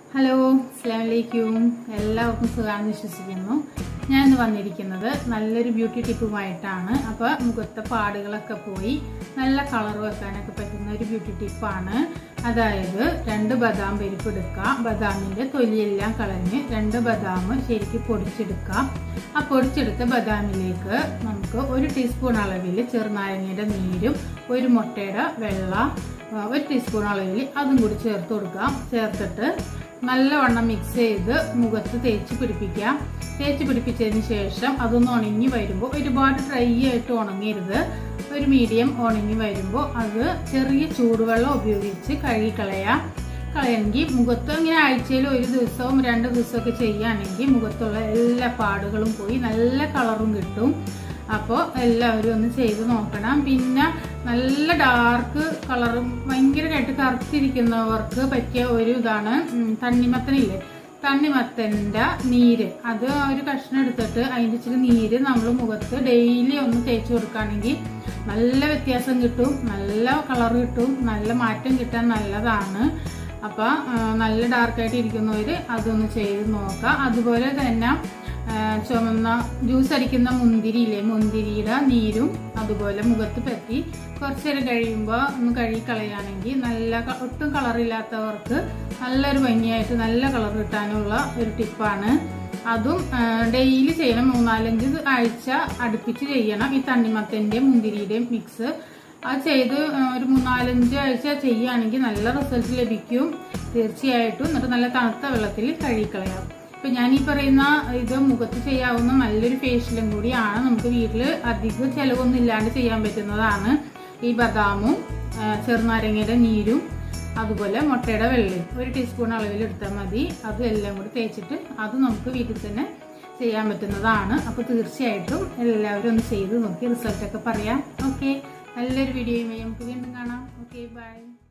hello അസ്സാം വലൈക്കും എല്ലാവർക്കും സുഖമാണെന്ന് വിശ്വസിക്കുന്നു ഞാൻ ഇന്ന് വന്നിരിക്കുന്നത് നല്ലൊരു ബ്യൂട്ടി ടിപ്പുമായിട്ടാണ് അപ്പോൾ മുഖത്തെ പാടുകളൊക്കെ പോയി നല്ല കളർ വെക്കാനൊക്കെ പറ്റുന്ന ഒരു ബ്യൂട്ടി ടിപ്പാണ് അതായത് രണ്ട് ബദാം പരിപ്പ് എടുക്കുക ബദാമിൻ്റെ തൊലിയെല്ലാം കളഞ്ഞ് രണ്ട് ബദാം ശരിക്ക് പൊടിച്ചെടുക്കാം ആ പൊടിച്ചെടുത്ത ബദാമിലേക്ക് നമുക്ക് ഒരു ടീസ്പൂൺ അളവിൽ ചെറുനാരങ്ങയുടെ നീരും ഒരു മുട്ടയുടെ വെള്ള ആ, ഒരു ടീസ്പൂൺ അളവിൽ അതും കൂടി ചേർത്ത് കൊടുക്കാം ചേർത്തിട്ട് നല്ലവണ്ണം മിക്സ് ചെയ്ത് മുഖത്ത് തേച്ച് പിടിപ്പിക്കാം തേച്ച് പിടിപ്പിച്ചതിന് ശേഷം അതൊന്ന് ഉണങ്ങി വരുമ്പോൾ ഒരുപാട് ഡ്രൈ ആയിട്ട് ഉണങ്ങരുത് ഒരു മീഡിയം ഉണങ്ങി വരുമ്പോൾ അത് ചെറിയ ചൂടുവെള്ളം ഉപയോഗിച്ച് കഴുകിക്കളയാം കളയെങ്കിൽ മുഖത്ത് ഇങ്ങനെ ആഴ്ചയിൽ ഒരു ദിവസവും രണ്ട് ദിവസമൊക്കെ ചെയ്യുകയാണെങ്കിൽ മുഖത്തുള്ള എല്ലാ പാടുകളും പോയി നല്ല കളറും കിട്ടും അപ്പോൾ എല്ലാവരും ഒന്ന് ചെയ്ത് നോക്കണം പിന്നെ നല്ല ഡാർക്ക് കളറും ഭയങ്കരമായിട്ട് കറുത്തിരിക്കുന്നവർക്ക് പറ്റിയ ഒരു ഇതാണ് ഉം, തണ്ണിമത്തനില്ലേ തണ്ണിമത്തൻ്റെ നീര് അത് ഒരു കഷ്ണം എടുത്തിട്ട് അതിൻ്റെ ഇച്ചിരി നീര് നമ്മൾ മുഖത്ത് ഡെയിലി ഒന്ന് തേച്ച് കൊടുക്കുകയാണെങ്കിൽ നല്ല വ്യത്യാസം കിട്ടും നല്ല കളർ കിട്ടും നല്ല മാറ്റം കിട്ടാൻ നല്ലതാണ് അപ്പോൾ നല്ല ഡാർക്കായിട്ട് ഇരിക്കുന്നവർ അതൊന്ന് ചെയ്ത് നോക്കാം അതുപോലെ തന്നെ ആ, ചുമന്ന ജ്യൂസ് അടിക്കുന്ന മുന്തിരി ഇല്ലേ മുന്തിരിയുടെ നീരും അതുപോലെ മുഖത്ത് പറ്റി കുറച്ച് നേരം കഴിയുമ്പോൾ ഒന്ന് കഴുകി കളയുകയാണെങ്കിൽ നല്ല ക- ഒട്ടും കളറില്ലാത്തവർക്ക് നല്ലൊരു ഭംഗിയായിട്ട് നല്ല കളർ കിട്ടാനുള്ള ഒരു ടിപ്പാണ് അതും ഡെയിലി ചെയ്യണം മൂന്നാലഞ്ച് ആഴ്ച അടുപ്പിച്ച് ചെയ്യണം ഈ തണ്ണിമത്തൻ്റെയും മുന്തിരിയുടെയും മിക്സ് അത് ചെയ്ത് ആ, ഒരു മൂന്നാലഞ്ച് ആഴ്ച ചെയ്യുകയാണെങ്കിൽ നല്ല റിസൾട്ട് ലഭിക്കും തീർച്ചയായിട്ടും എന്നിട്ട് നല്ല തണുത്ത വെള്ളത്തിൽ കഴുകിക്കളയാം ഇപ്പൊ ഞാൻ ഈ പറയുന്ന ഇത് മുഖത്ത് ചെയ്യാവുന്ന നല്ലൊരു ഫേഷ്യലും കൂടിയാണ് നമുക്ക് വീട്ടിൽ അധികം ചെലവൊന്നും ഇല്ലാണ്ട് ചെയ്യാൻ പറ്റുന്നതാണ് ഈ ബദാമും ആ, ചെറുനാരങ്ങയുടെ നീരും അതുപോലെ മുട്ടയുടെ വെള്ളയും ഒരു ടീസ്പൂൺ അളവിൽ എടുത്താൽ മതി അതും എല്ലാം കൂടി തേച്ചിട്ട് അത് നമുക്ക് വീട്ടിൽ തന്നെ ചെയ്യാൻ പറ്റുന്നതാണ് അപ്പോൾ തീർച്ചയായിട്ടും എല്ലാവരും ഒന്ന് ചെയ്ത് നോക്കി റിസൾട്ടൊക്കെ പറയാം ഓക്കെ നല്ലൊരു വീഡിയോയുമായി നമുക്ക് വീണ്ടും കാണാം ഓക്കെ ബൈ